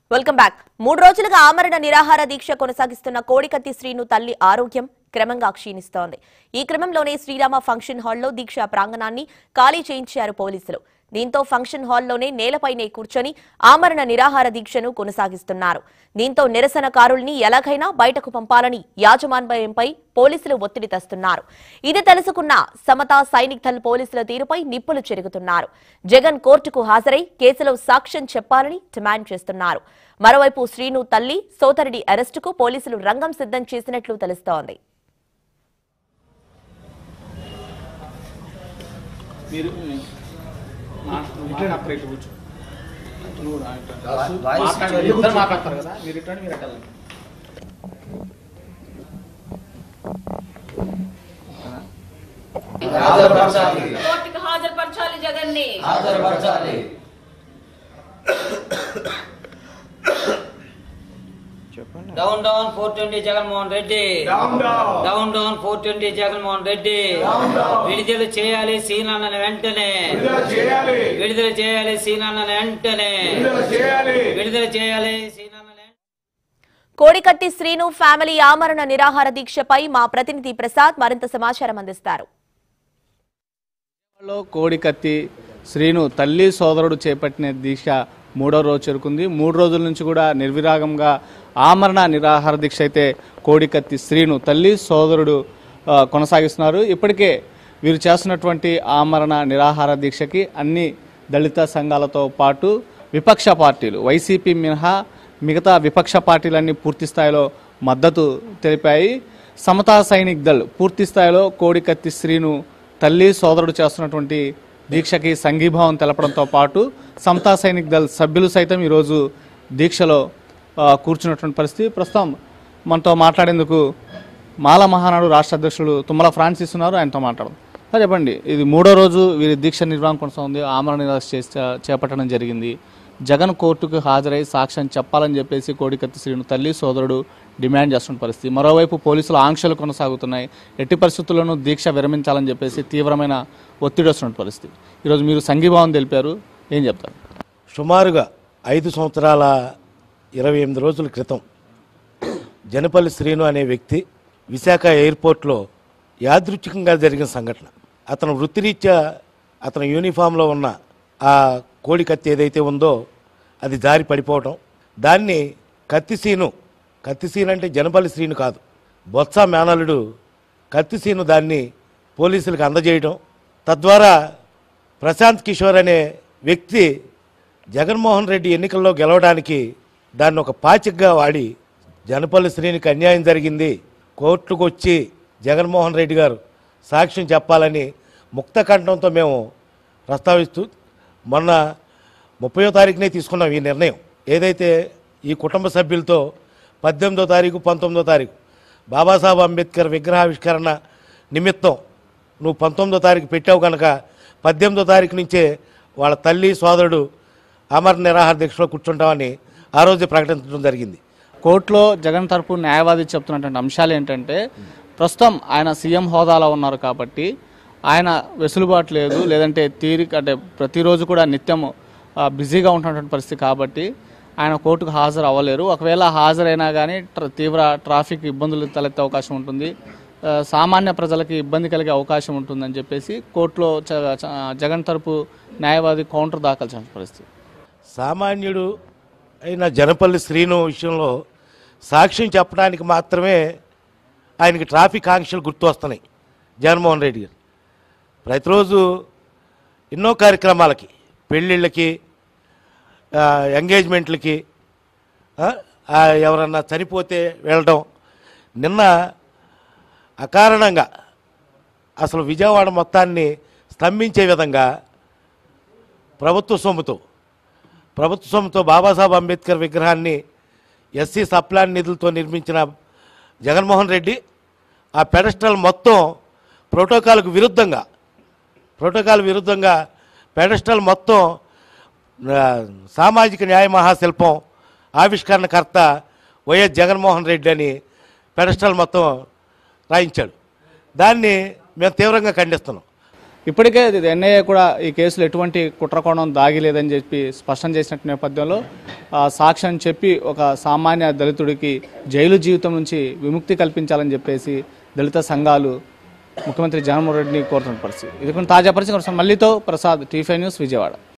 Welcome back మూడు రోజులుగా ఆమరణ నిరాహార దీక్ష కొనసాగిస్తున్న కోడికత్తి శ్రీను తల్లి ఆరోగ్యం క్రమంగా క్షీణిస్తోంది ఈ క్రమంలోనే శ్రీరామ ఫంక్షన్ హాల్లో దీక్ష ప్రాంగణాన్ని ఖాళీ చేయించారు పోలీసులు దీంతో ఫంక్షన్ హాల్లోనే నేలపైనే కూర్చొని ఆమరణ నిరాహార దీక్షను కొనసాగిస్తున్నారు దీంతో నిరసనకారుల్ని ఎలాగైనా బయటకు పంపాలని యాజమాన్యంపై పోలీసులు ఒత్తిడి తెస్తున్నారు ఇది తెలుసుకున్న సమతా సైనిక్ దళ్ పోలీసుల తీరుపై నిప్పులు చెరుగుతున్నారు జగన్ కోర్టుకు హాజరై కేసులో సాక్ష్యం చెప్పాలని డిమాండ్ చేస్తున్నారు మరోవైపు శ్రీను తల్లి సోదరుడి అరెస్టుకు పోలీసులు రంగం సిద్ధం చేసినట్లు తెలుస్తోంది మీరు మా- నువ్వు మాట్లాడతారు ఇటు కూర్చో నువ్వు రా ఇటు. వాయిస్ మాట్లాడండి. ఇద్దరు మాట్లాడతారు కదా మీరు ఇటు రండి, మీరు అట్లా రండి. హాజరుపరచాలి కోర్టుకు హాజరుపరచాలి జగన్ని హాజరుపరచాలి down down four twenty Jaganmohan Reddy down down four twenty Jaganmohan Reddy విడుదల చేయాలి సీనాన్నని వెంటనే విడుదల చేయాలి సీనాన్నని వెంటనే విడుదల చేయాలి సీనాన్నని కోడికత్తి శ్రీను ఫ్యామిలీ ఆమరణ నిరాహార దీక్షపై మా ప్రతినిధి ప్రసాద్ మరింత సమాచారం అందిస్తారు లో కోడికత్తి శ్రీను తల్లి సోదరుడు చేపట్టిన దీక్ష మూడో రోజు చేరుకుంది మూడు రోజుల నుంచి కూడా నిర్విరాగంగా ఆమరణ నిరాహార దీక్ష అయితే కోడికత్తి శ్రీను తల్లి సోదరుడు ఆ, కొనసాగిస్తున్నారు ఇప్పటికే వీరు చేస్తున్నటువంటి ఆమరణ నిరాహార దీక్షకి అన్ని దళిత సంఘాలతో పాటు విపక్ష పార్టీలు వైసీపీ మినహా మిగతా విపక్ష పార్టీలన్నీ పూర్తి స్థాయిలో మద్దతు తెలిపాయి సమతా సైనిక్ దళ్ పూర్తి స్థాయిలో కోడికత్తి శ్రీను తల్లి సోదరుడు చేస్తున్నటువంటి దీక్షకి సంఘీభావం తెలపడంతో పాటు సమతా సైనిక్ దళ్ సభ్యులు సైతం ఈరోజు దీక్షలో ఆ, కూర్చున్నటువంటి పరిస్థితి ప్రస్తుతం మనతో మాట్లాడేందుకు మాల మహానాడు రాష్ట్ర అధ్యక్షుడు తుమ్మల ఫ్రాన్సిస్ ఉన్నారు ఆయనతో మాట్లాడదాం సార్ చెప్పండి ఇది మూడో రోజు వీరి దీక్ష నిర్వహణ కొనసాగుంది ఆమరణ నిరాశ చేసి- చేపట్టడం జరిగింది జగన్ కోర్టుకు హాజరై సాక్ష్యం చెప్పాలని చెప్పేసి కోడికత్తి శ్రీను తల్లి సోదరుడు డిమాండ్ చేస్తున్న పరిస్థితి మరోవైపు పోలీసుల ఆంక్షలు కొనసాగుతున్నాయి ఎట్టి పరిస్థితుల్లోనూ దీక్ష విరమించాలని చెప్పేసి తీవ్రమైన ఒత్తిడి వస్తున్న పరిస్థితి ఈరోజు మీరు సంఘీభావం తెలిపారు ఏం చెప్తారు సుమారుగా ఐదు సంవత్సరాల ఇరవై ఎనిమిది రోజుల క్రితం జనపల్లి శ్రీను అనే వ్యక్తి విశాఖ ఎయిర్పోర్ట్లో యాదృచ్ఛికంగా జరిగిన సంఘటన అతను వృత్తిరీత్యా అతను యూనిఫామ్లో ఉన్న ఆ కోడి కత్తి ఏదైతే ఉందో అది జారి పడిపోవటం దాన్ని కత్తిసీను కత్తిసీను అంటే జనపల్లి శ్రీను కాదు బొత్స మేనలుడు కత్తిసీను దాన్ని పోలీసులకు అందజేయటం తద్వారా ప్రశాంత్ కిషోర్ అనే వ్యక్తి జగన్మోహన్ రెడ్డి ఎన్నికల్లో గెలవడానికి దాన్ని ఒక పాచికగా వాడి జనపల్లి శ్రీనికి అన్యాయం జరిగింది కోర్టుకు వచ్చి జగన్మోహన్ రెడ్డి గారు సాక్ష్యం చెప్పాలని ముక్త కంఠంతో మేము ప్రస్తావిస్తూ మొన్న ముప్పయో తారీఖునే తీసుకున్నాం ఈ నిర్ణయం ఏదైతే ఈ కుటుంబ సభ్యులతో పద్దెనిమిదో తారీఖు పంతొమ్మిదో తారీఖు బాబాసాహెబ్ అంబేద్కర్ విగ్రహావిష్కరణ నిమిత్తం నువ్వు పంతొమ్మిదో తారీఖు పెట్టావు కనుక పద్దెనిమిదో తారీఖు నుంచే వాళ్ళ తల్లి సోదరుడు అమర నిరాహార దీక్షలో కూర్చుంటామని ఆ రోజు ప్రకటించడం జరిగింది కోర్టులో జగన్ తరపు న్యాయవాది చెప్తున్నటువంటి అంశాలు ఏంటంటే ప్రస్తుతం ఆయన సీఎం హోదాలో ఉన్నారు కాబట్టి ఆయన వెసులుబాటు లేదు లేదంటే తీరిక అంటే ప్రతిరోజు కూడా నిత్యం ఆ, బిజీగా ఉంటున్నటువంటి పరిస్థితి కాబట్టి ఆయన కోర్టుకు హాజరు అవ్వలేరు ఒకవేళ హాజరైనా కానీ ట్ర- తీవ్ర ట్రాఫిక్ ఇబ్బందులు తలెత్తే అవకాశం ఉంటుంది ఆ, సామాన్య ప్రజలకి ఇబ్బంది కలిగే అవకాశం ఉంటుందని చెప్పేసి కోర్టులో చ- చ- జగన్ తరపు న్యాయవాది కౌంటర్ దాఖలు చేసిన పరిస్థితి సామాన్యుడు అయిన జనపల్లి శ్రీను విషయంలో సాక్ష్యం చెప్పడానికి మాత్రమే ఆయనకి ట్రాఫిక్ ఆంక్షలు గుర్తు వస్తున్నాయి జగన్మోహన్ రెడ్డి గారు ప్రతిరోజు ఎన్నో కార్యక్రమాలకి పెళ్ళిళ్ళకి ఆ, ఎంగేజ్మెంట్లకి ఆ, ఆ, ఎవరన్నా చనిపోతే వెళ్ళడం నిన్న అకారణంగా అసలు విజయవాడ మొత్తాన్ని స్తంభించే విధంగా ప్రభుత్వ సొమ్ముతో ప్రభుత్వ సొమ్ముతో బాబాసాహెబ్ అంబేద్కర్ విగ్రహాన్ని ఎస్సీ సప్లాన్ నిధులతో నిర్మించిన జగన్మోహన్ రెడ్డి ఆ పెడస్టల్ మొత్తం ప్రోటోకాల్కు విరుద్ధంగా ప్రోటోకాల్ విరుద్ధంగా పెడస్టల్ మొత్తం ఆ, సామాజిక న్యాయ మహాశిల్పం ఆవిష్కరణకర్త వైఎస్ జగన్మోహన్ రెడ్డి అని పెడస్టల్ మొత్తం రాయించాడు దాన్ని మేము తీవ్రంగా ఖండిస్తున్నాం ఇప్పటికే ఎన్ఐఏ కూడా ఈ కేసులో ఎటువంటి కుట్రకోణం దాగి లేదని చెప్పి స్పష్టం చేసినట్టు నేపథ్యంలో ఆ, సాక్ష్యం చెప్పి ఒక సామాన్య దళితుడికి జైలు జీవితం నుంచి విముక్తి కల్పించాలని చెప్పేసి దళిత సంఘాలు ముఖ్యమంత్రి జగన్మోహన్ రెడ్డిని కోరుతున్న పరిస్థితి ఇది కొన్ని తాజా పరిస్థితి మళ్ళీతో ప్రసాద్ టీఫై న్యూస్ విజయవాడ